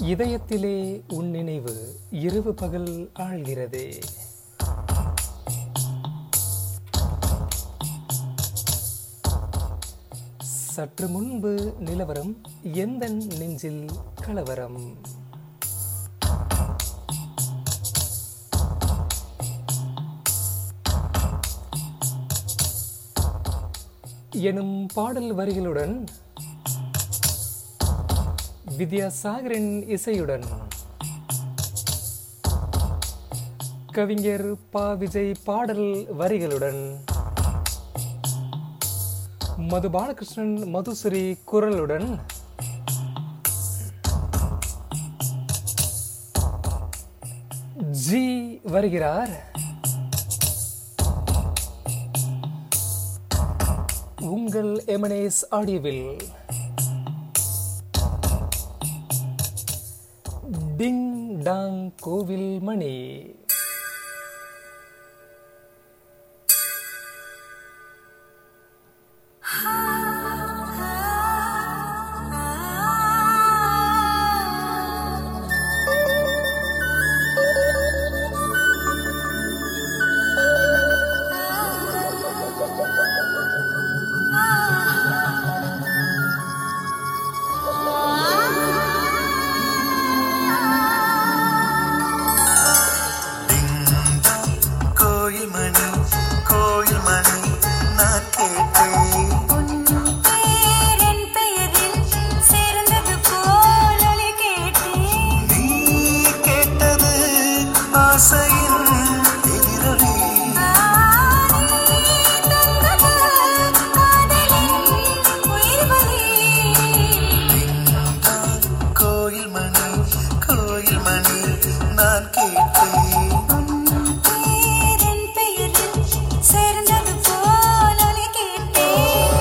இதயத்திலே உன் நினைவு இரவு பகல் ஆழ்கிறதே சற்று முன்பு நிலவரம் எந்த நெஞ்சில் கலவரம் எனும் பாடல் வரிகளுடன் வித்யாசாகரின் இசையுடன் கவிஞர் பா விஜய் பாடல் வரிகளுடன் மது பாலகிருஷ்ணன் மதுஸ்ரீ குரலுடன் ஜி வருகிறார் உங்கள் எமனேஸ் ஆடியோவில் டிங் டாங் கோவில் மணி கோயில் மணி கோயில் மணி நான் கேட்டேன் பேரின் பெயரில் சேர்ந்தது போல் ஒலி கேட்டேன் நீ கேட்டது ஆசையின் எதிரொலி ஆனி தந்தது காதலின் உயிர் பலி கோயில் மணி கோயில் மணி நான் கேட்டேன் பேரின் பெயரில் சேர்ந்தது போல் ஒலி கேட்டேன்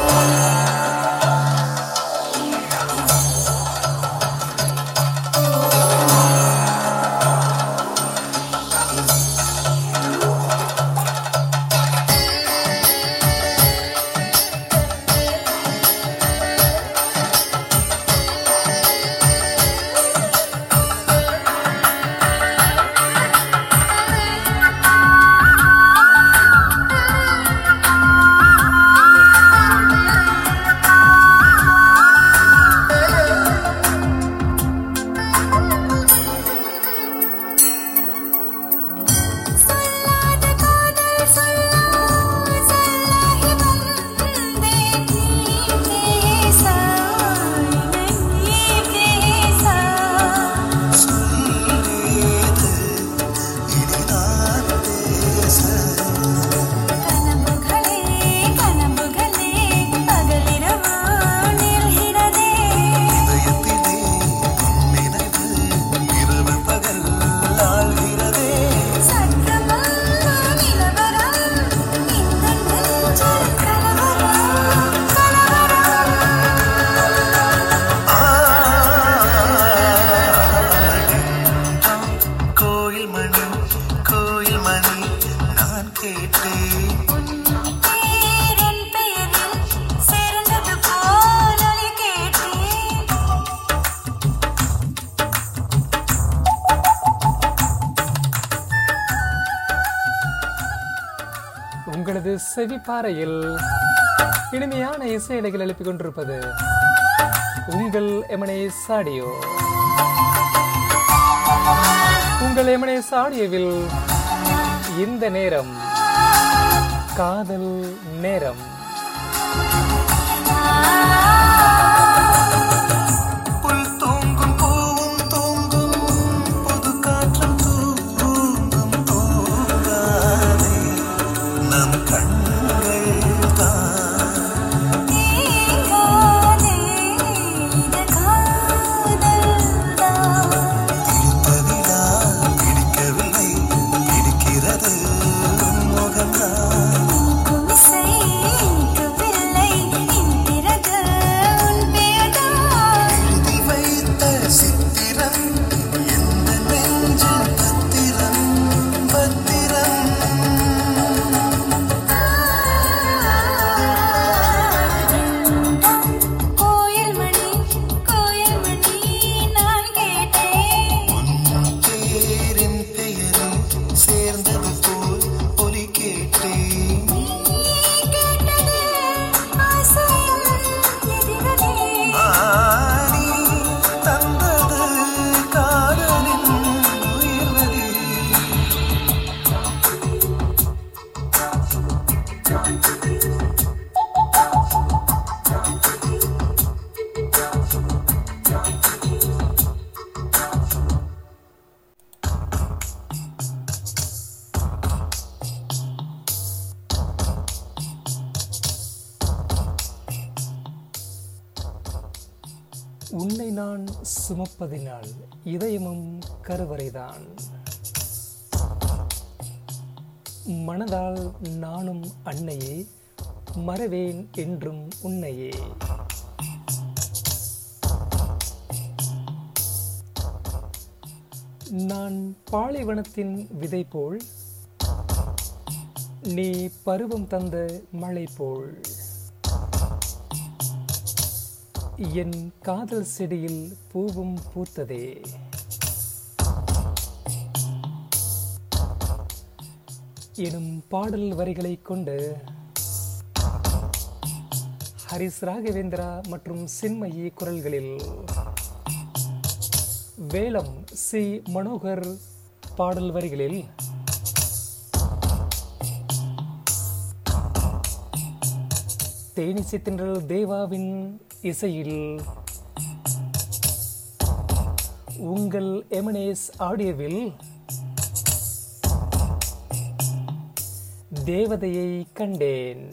சொல்லாத காதல் சொல்லா சொல்லாகி வந்தேன் நீ பேச நீ பேச சொல்லேது இனி நான் பேச கனவுகளே கனவுகளே பகலிரவு நீள்கிறதே இதயத்திலே உன் நினைவு இரவு பகல் ஆள்கிறதே சற்று முன்பு நிலவரம் இந்த நெஞ்சில் கலவரம் கலவரம் கோயில் மணி கோயில் மணி நான் கேட்டேன் பேரின் பெயரில் சேர்ந்தது போல் ஒலி கேட்டேன் உங்களது செவிப்பாறையில் இனிமையான இசையலைகள் எழுப்பிக் கொண்டிருப்பது உங்கள் எமனேஸ் ஆடியோ உங்கள் எமனேஸ் ஆடியோவில் இந்த நேரம் காதல் நேரம் புல் தூங்கும் பூவும் தூங்கும் புது காற்றும் தூங்கும் தூங்காதே நம் கண்கள் தான் நீங்காதே இது காதல் தான் பிடித்ததிலா பிடிக்கவில்லை பிடிக்கிறது உன் முகம்தான் குமிசை பிள்ளை உன்னை நான் சுமப்பதினால் இதயமும் கருவறைதான் மனதால் நானும் அன்னையே மறவேன் என்றும் உன்னையே நான் பாலைவனத்தின் விதை போல் நீ பருவம் தந்த மழை போல் என் காதல் செடியில் பூவும் பூத்ததே எனும் பாடல் வரிகளை கொண்டு ஹரிஸ் ராகவேந்திரா மற்றும் சின்மயி குரல்களில் வேலம் சி மனோகர் பாடல் வரிகளில் தேனிசை தின்றல் தேவாவின் இசையில் உங்கள் எமனேஸ் ஆடியோவில் தேவதையை கண்டேன்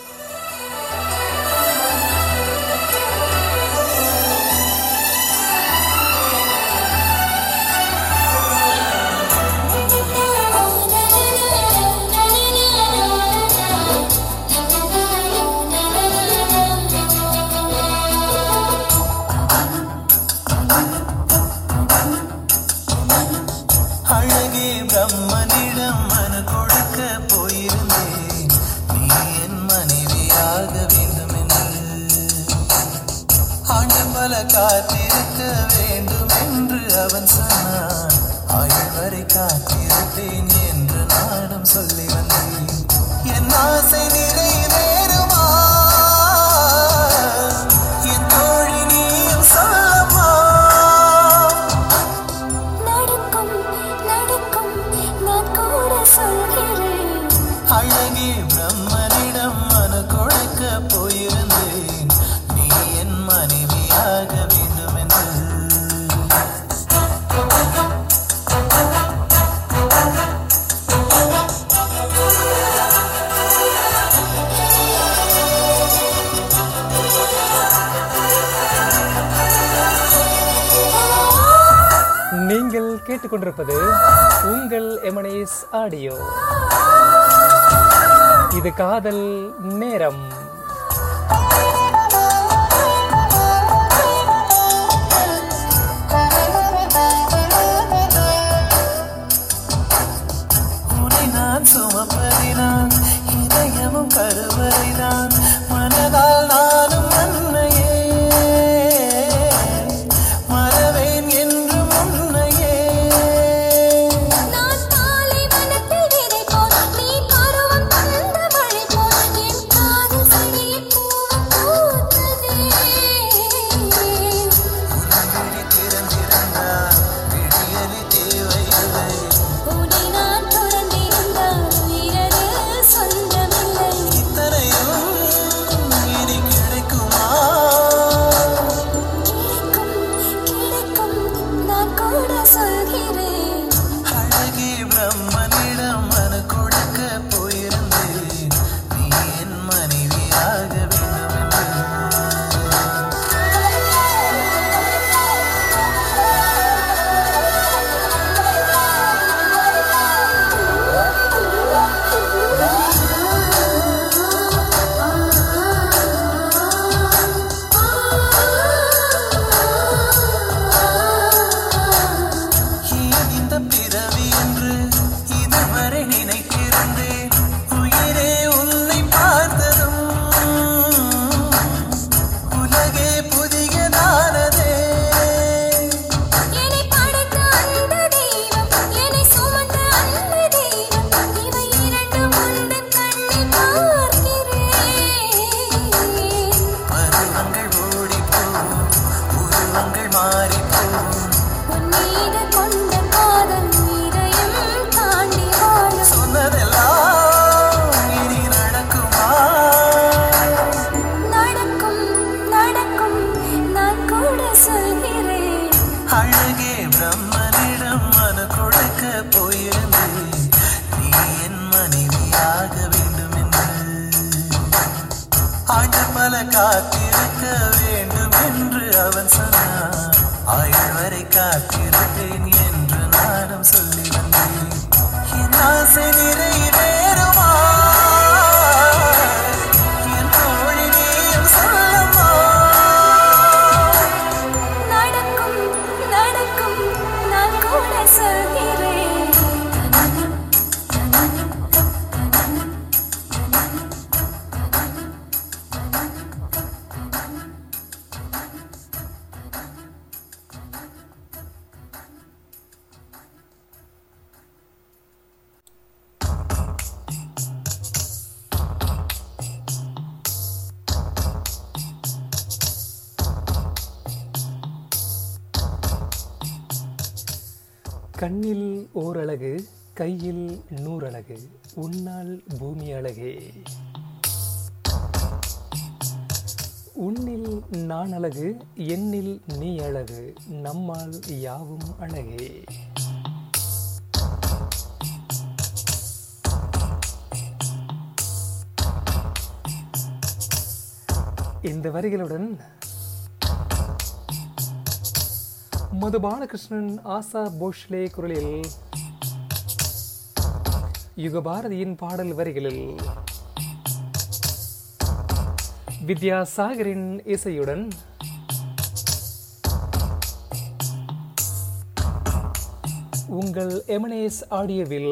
அழகே பிரம்மனிடம் மனு கொடுக்க போயிருந்தேன் நீ என் மனைவியாக வேண்டும் என்று ஆண்டு பல காத்திருக்க வேண்டும் என்று அவன் சொன்னான் ஆயுள் வரை காத்திருப்பேன் என்று நானும் சொல்லி வந்தேன் என் ஆசை நிறைவேறுமா என் தோழி நீயும் சொல்லமா நடக்கும் நடக்கும் நான் கூட சொல்கிறேன் அழகே பிரம்மனிடம் மனு கொடுக்க போயிருந்தேன் நீ என் மனைவியாக வேண்டும் என்று நீங்கள் கேட்டுக்கொண்டிருப்பது உங்கள் எமனேஸ் ஆடியோ இது காதல் நேரம் உன்னை நான் சுமப்பதினான் இதயமும் கருவறைதான் மனதால் நானும் அன்னையே மறவேன் என்றும் உன்னையே நான் பாலைவனத்தில் விதை போல் நீ பருவம் தந்த மழை போல் என் காதல் செடியில் பூவும் பூத்ததே உன்னை திறந்திருந்தால் விடியலி தேவையில்லை உன்னை நான் துறந்திருந்தால் உயிரது சொந்தமில்லை இத்தனையும் இனி கிடைக்குமா கிடைக்கும் கிடைக்கும் நான் கூட சொல்கிறேன் அழகே பிரம்மனிடம் மனு கொடுக்க போயிருந்தேன் நீ என் மனைவியாக வேண்டும் என்று ஏன் இந்த பிறவி என்று இதுவரை நினைத்திருந்தேன் உயிரே உன்னை பார்த்ததும் உலகே புதியதானதே என்னை படைத்த அந்த தெய்வம் என்னை சுமந்த அந்த தெய்வம் இவை இரண்டும் உந்தன் கண்ணில் பார்க்கிறேன் பருவங்கள் ஓடிப்போம் உருவங்கள் மாறிப்போம் உன் மீது கொண்ட காதல் இதயம் தாண்டி வாழும் சொன்னதெல்லாம் இனி நடக்குமா நடக்கும் நடக்கும் நான் கூட சொல்கிறேன் அழகே பிரம்மனிடம் மனு கொடுக்க போயிருந்தேன் நீ என் மனைவியாக வேண்டும் என்று ஆண்டு பல காத்திருக்க வேண்டும் என்று அவன் சொன்னான் வரை காத்திருப்பேன் என்று நானும் சொல்லி வந்தேன் என் ஆசை நிறைவேறுமா என் தோழி நீயும் சொல்லமா நடக்கும் நடக்கும் நான் கூட சொல்கிறேன் கண்ணில் ஓரழகு கையில் நூறழகு உன்னால் பூமி அழகே உன்னில் நான் அழகு என்னில் நீ அழகு நம்மால் யாவும் அழகே இந்த வரிகளுடன் மது பாலகிருஷ்ணன் ஆசா போஷ்லே குரலில் யுகபாரதியின் பாடல் வரிகளில் வித்யாசாகரின் இசையுடன் உங்கள் எமனேஸ் ஆடியோவில்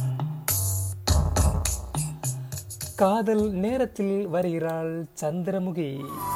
காதல் நேரத்தில் வருகிறாள் சந்திரமுகி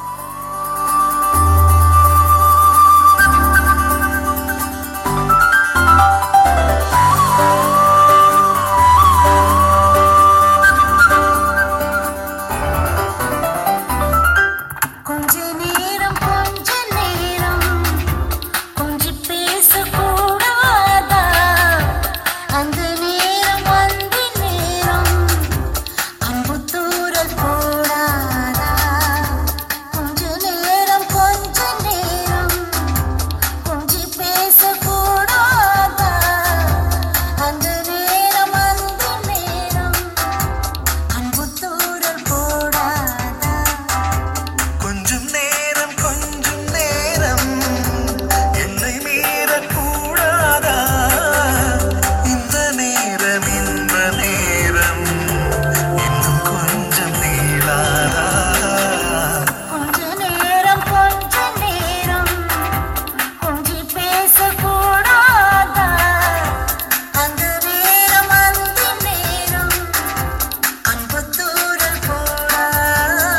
கொஞ்ச நேரம் கொஞ்ச நேரம் கொஞ்சி பேசக்கூடாதா அந்த நேரம் அந்த நேரம் அன்பு தூரல் போடாதா கொஞ்ச நேரம் கொஞ்ச நேரம் கொஞ்சி பேசக்கூடாதா அந்த நேரம் அந்த நேரம் அன்பு தூரல் போடாதா கொஞ்சம் நேரம் கொஞ்சம் நேரம் என்னை மீறக்கூடாதா இந்த நேரம் இந்த நேரம் இன்னும் கொஞ்சம் நீளாதா கொஞ்ச நேரம் கொஞ்ச நேரம் கொஞ்சி பேசக்கூடாதா அந்த நேரம் அந்த நேரம் அன்பு தூரல் போடாதா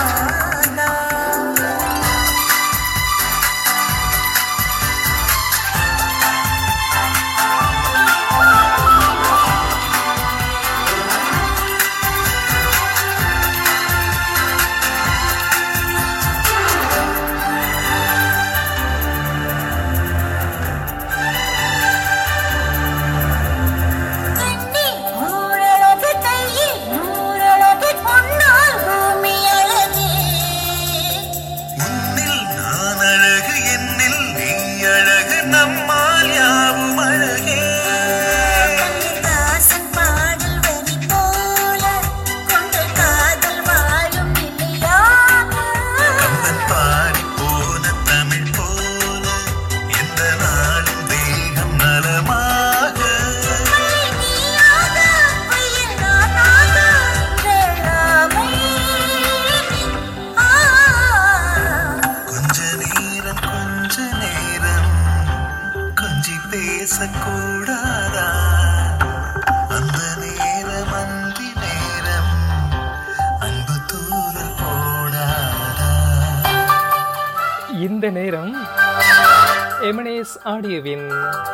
கண்ணி நூறழகு கையில் நூறழகு பொன்னால் பூமி அழகே உன்னில் நான் அழகு என்னில் நீ அழகு நம்மால் யாவும் அழகே கண்ணதாசன் பாடல் வரி போல கொண்ட காதல் வாழும் நிலையாக கண்ணன் பாடி போன தமிழ் போல எந்த நாளும் தேகம் நலமாக நீயாக பையன் நானாக வேளாமை ஆ கொஞ்ச நேரம் கொஞ்ச நேரம் கொஞ்சி பேசக்கூடாதா அந்த நேரம் அந்தி நேரம் அன்பு தூரல் போடாதா இந்த நேரம் எமனேஸ் ஆடியோவின்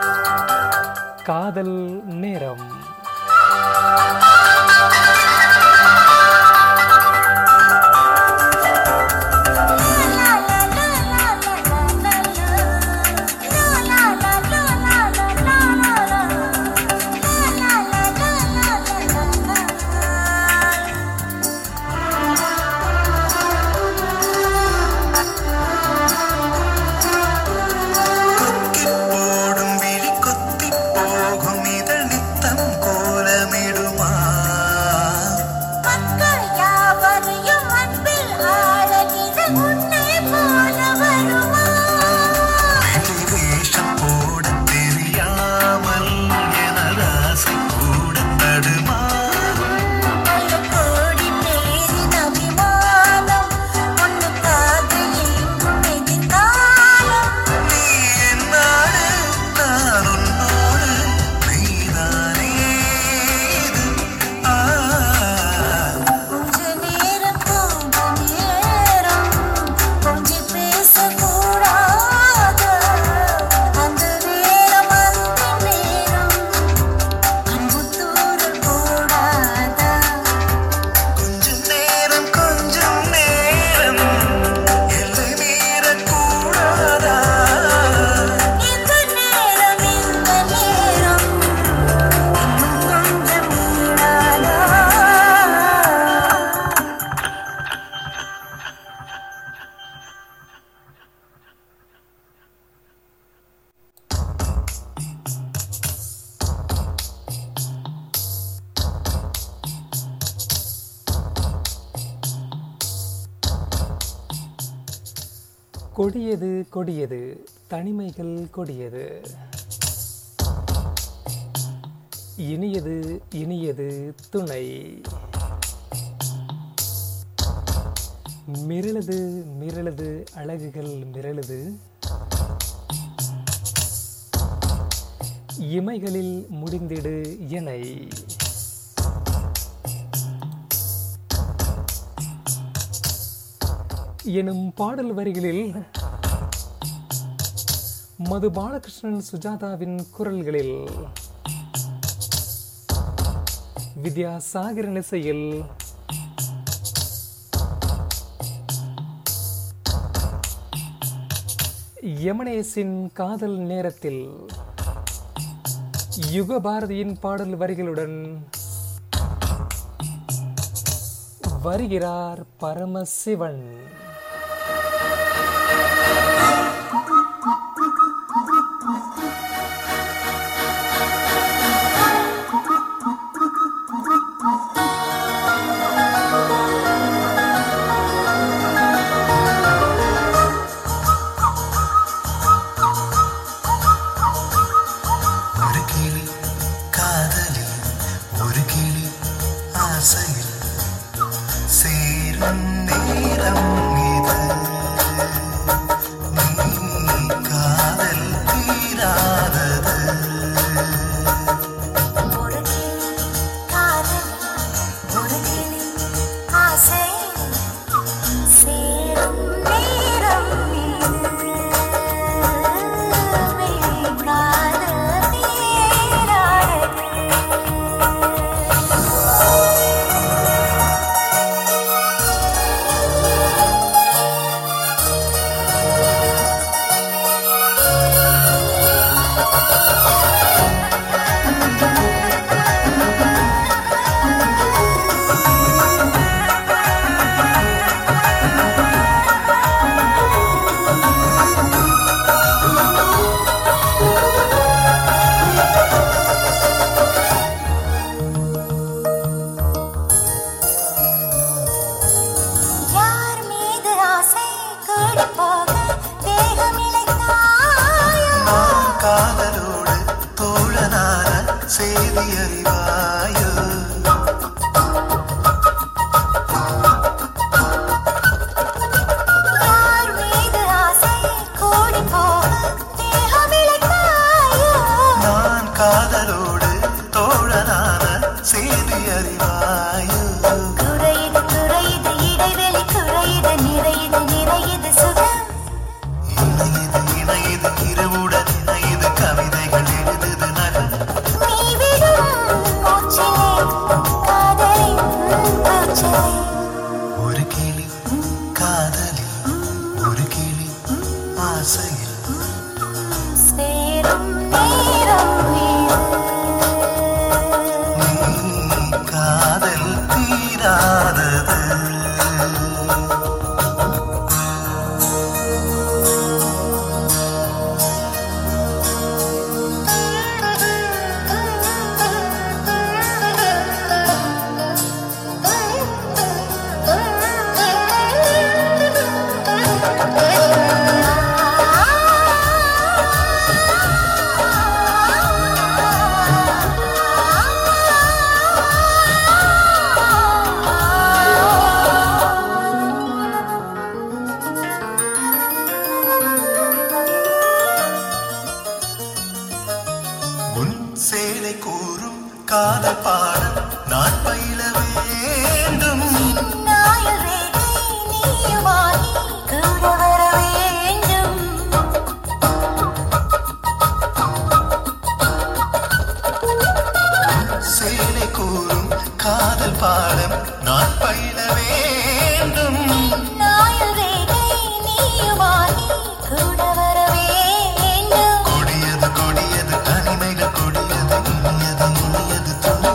காதல் நேரம் கொக்கி போடும் விழி கொத்தி போகும் இதழ் நித்தம் கொடியது கொடியது தனிமைகள் கொடியது இனியது இனியது துணை மிரளது மிரளது அழகுகள் மிரளது இமைகளில் முடிந்திடு எனை எனும் பாடல் வரிகளில் மது பாலகிருஷ்ணன் சுஜாதாவின் குரல்களில் வித்யாசாகரன் இசையில் யமனேசின் காதல் நேரத்தில் யுகபாரதியின் பாடல் வரிகளுடன் வருகிறார் பரமசிவன் ஒரு கிளி காதலில் ஒரு கிளி ஆசையில் சேரும் நேரம் இது நீ காதல் தீராதது ஒரு கிளி காதல் ஒரு கிளி ஆசை சேரும் நேரம் இது காதல் தீராதது யார் மீது ஆசை கூடி போக தேகம் இழைத்தாயோ நான் காதலோடு தோழனான செய்தி அறிவாயோ யார் மீது ஆசை கூடி போக தேகம் இழைத்தாயோ நான் காதலோடு தோழனான செய்தி அறிவாயோ குறையுது குறையுது இடைவெளி குறையுது நிறையுது நிறையுது சுகம் இணையது இணையது இரவுடன் இணையது கவிதைகள் எழுதுது நகல் நீ விடும் மூச்சிலே காதலின் மூச்சிலே ஒரு கிளி காதலில் ஒரு கிளி ஆசையில் சேரும் நேரம் இது நீ காதல் தீராதது உன் சேலை கூறும் காதல் பாடம் நான் பயில வேண்டும் நாயல் ரேகை நீயுமாகி கூட வர வேண்டும் சேலை கூறும் காதல் பாடம் நான் பயில வேண்டும் நாயல் ரேகை நீயுமாகி கூட வர வேண்டும் கொடியது கொடியது தனிமைகள் கொடியது இனியது இனியது துணை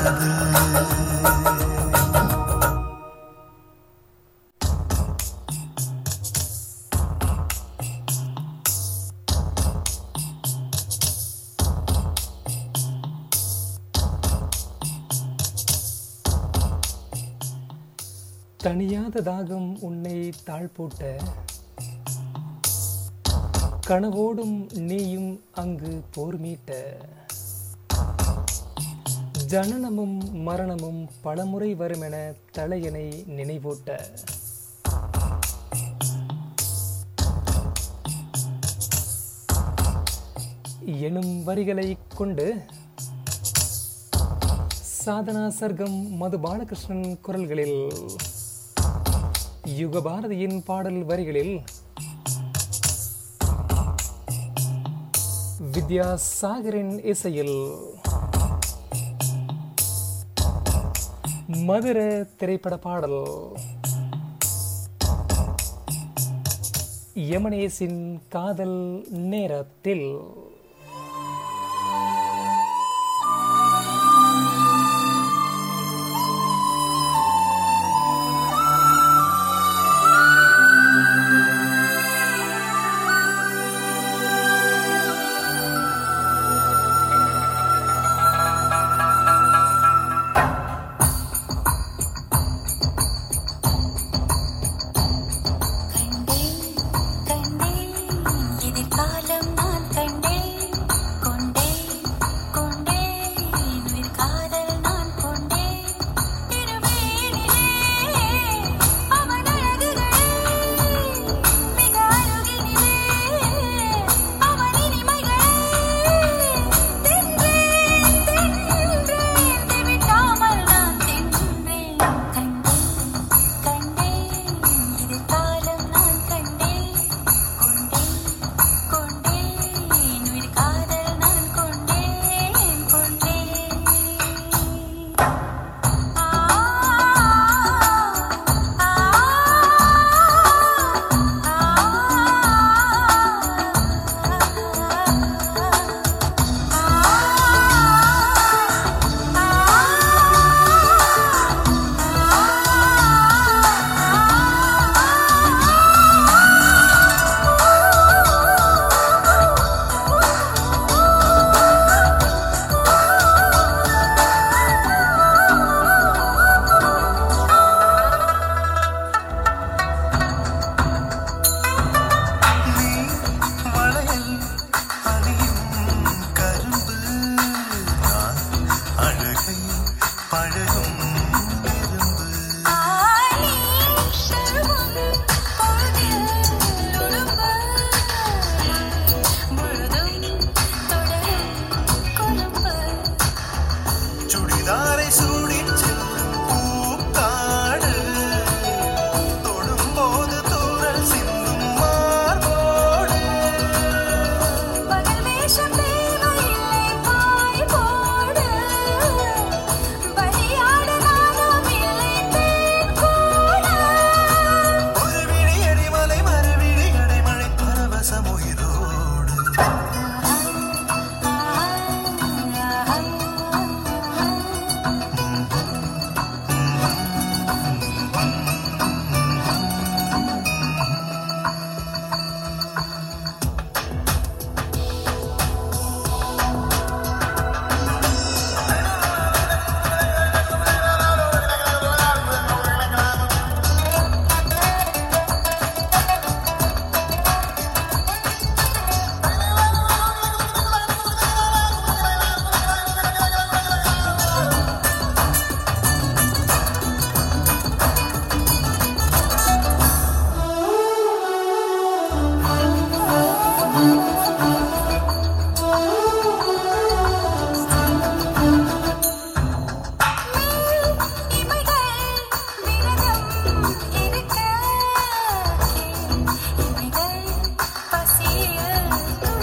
தணியாத தாகம் உன்னை தாழ்போட்ட கனவோடும் நீயும் அங்கு போர் மீட்ட ஜனனமும் மரணமும் பலமுறை வருமென தலையனை நினைவூட்ட எனும் வரிகளை கொண்டு சாதனா சர்க்கம் மது பாலகிருஷ்ணன் குரல்களில் யுகபாரதியின் பாடல் வரிகளில் வித்யாசாகரின் இசையில் மதுர திரைப்பட பாடல் யமனேசின் காதல் நேரத்தில் கண்டேன் கண்டேன் எதிர்காலம் நான் கண்டேன் கொண்டேன் கொண்டேன் உயிர் காதல் நான் கொண்டேன் திருவேணிலே அவன் அழகுகளே மிக அருகினிலே அவன் இனிமைகளே தின்றேன் தின்றேன் திவிட்டாமல் நான் தின்றேன் கண்டேன் கண்டேன் இது காலம் நான் கண்டேன் கொண்டேன் கொண்டேன் உயிர் காதல் நான் கொண்டேன் கொண்டேன் ஆ நீ வளையல் அணியும் கரும்பு நான் அழகை பழகும் எறும்பு ஆனி சருவம் பொழுதில் உருவ முழுதும் தொடரும் கொழும்பு சுடிதாரை சூடிச் செல்லும் பூக்காடு தொடும்போது தூரல் சிந்தும் மார்போடு பகல் வேஷம் தேவையில்லை பாய் போடு பலியாட நானும் இல்லை தேன் கூட ஒரு விழி எரிமலை மறுவிழி அடைமழை பரவசம் உயிரோடு இமைகள் விரதம் இருக்க இமைகள் பசியில்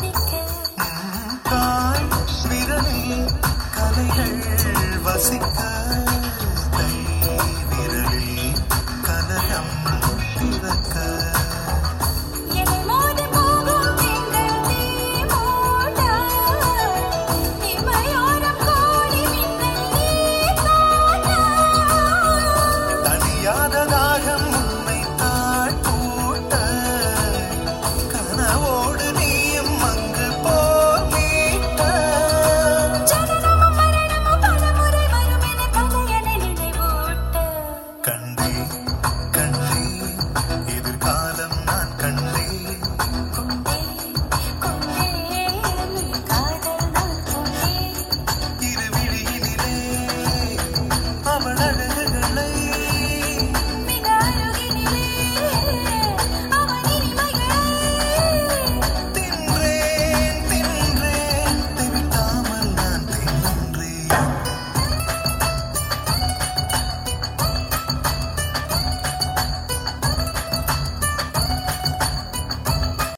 துடிக்க தாய் விரலில் கலைகள் வசிக்க